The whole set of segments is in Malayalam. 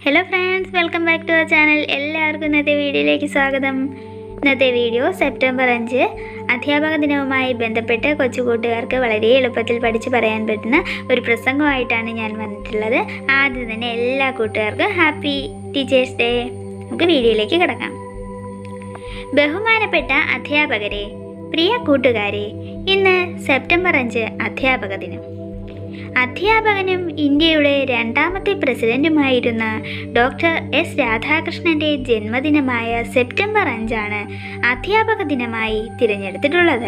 hello friends welcome back to our channel എല്ലാവർക്കും ഇന്നത്തെ വീഡിയോയിലേക്ക് സ്വാഗതം ഇന്നത്തെ വീഡിയോ സെപ്റ്റംബർ അഞ്ച് അധ്യാപക ദിനവുമായി ബന്ധപ്പെട്ട് കൊച്ചു കൂട്ടുകാർക്ക് വളരെ എളുപ്പത്തിൽ പഠിച്ച് പറയാൻ പറ്റുന്ന ഒരു പ്രസംഗമായിട്ടാണ് ഞാൻ വന്നിട്ടുള്ളത് ആദ്യം തന്നെ എല്ലാ കൂട്ടുകാർക്കും ഹാപ്പി ടീച്ചേഴ്സ് ഡേ നമുക്ക് വീഡിയോയിലേക്ക് കിടക്കാം ബഹുമാനപ്പെട്ട അധ്യാപകരെ പ്രിയ കൂട്ടുകാരെ ഇന്ന് സെപ്റ്റംബർ അഞ്ച് അധ്യാപക ദിനം അധ്യാപകനും ഇന്ത്യയുടെ രണ്ടാമത്തെ പ്രസിഡന്റുമായിരുന്ന ഡോക്ടർ എസ് രാധാകൃഷ്ണന്റെ ജന്മദിനമായ സെപ്റ്റംബർ അഞ്ചാണ് അധ്യാപക ദിനമായി തിരഞ്ഞെടുത്തിട്ടുള്ളത്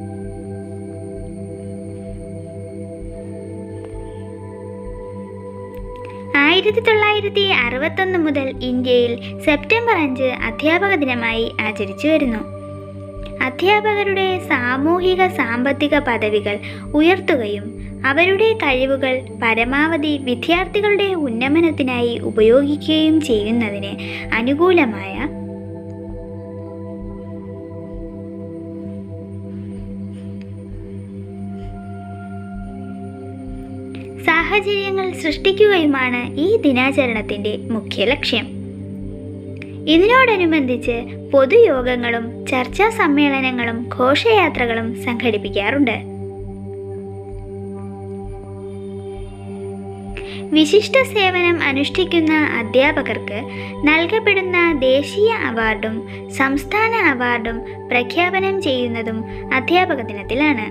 ആയിരത്തി തൊള്ളായിരത്തി അറുപത്തൊന്ന് മുതൽ ഇന്ത്യയിൽ സെപ്റ്റംബർ അഞ്ച് അധ്യാപക ദിനമായി ആചരിച്ചു വരുന്നു അധ്യാപകരുടെ സാമൂഹിക സാമ്പത്തിക പദവികൾ ഉയർത്തുകയും അവരുടെ കഴിവുകൾ പരമാവധി വിദ്യാർത്ഥികളുടെ ഉന്നമനത്തിനായി ഉപയോഗിക്കുകയും ചെയ്യുന്നതിന് അനുകൂലമായ സാഹചര്യങ്ങൾ സൃഷ്ടിക്കുകയുമാണ് ഈ ദിനാചരണത്തിൻ്റെ മുഖ്യ ലക്ഷ്യം ഇതിനോടനുബന്ധിച്ച് പൊതുയോഗങ്ങളും ചർച്ചാ സമ്മേളനങ്ങളും ഘോഷയാത്രകളും സംഘടിപ്പിക്കാറുണ്ട് വിശിഷ്ട സേവനം അനുഷ്ഠിക്കുന്ന അധ്യാപകർക്ക് നൽകപ്പെടുന്ന ദേശീയ അവാർഡും സംസ്ഥാന അവാർഡും പ്രഖ്യാപനം ചെയ്യുന്നതും അധ്യാപക ദിനത്തിലാണ്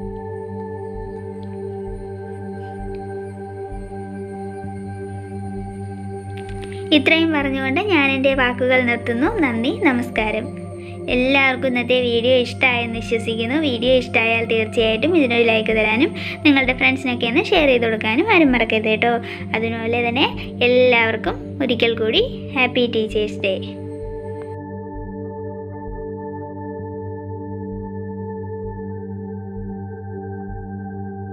ഇത്രയും പറഞ്ഞുകൊണ്ട് ഞാൻ എൻ്റെ വാക്കുകൾ നിർത്തുന്നു നന്ദി നമസ്കാരം എല്ലാവർക്കും ഇന്നത്തെ വീഡിയോ ഇഷ്ടമായെന്ന് വിശ്വസിക്കുന്നു വീഡിയോ ഇഷ്ടമായാൽ തീർച്ചയായിട്ടും ഇതിനൊരു ലൈക്ക് തരാനും നിങ്ങളുടെ ഫ്രണ്ട്സിനൊക്കെ ഒന്ന് ഷെയർ ചെയ്ത് കൊടുക്കാനും ആരും മറക്കരുത് കേട്ടോ അതുപോലെ തന്നെ എല്ലാവർക്കും ഒരിക്കൽ കൂടി ഹാപ്പി ടീച്ചേഴ്സ് ഡേ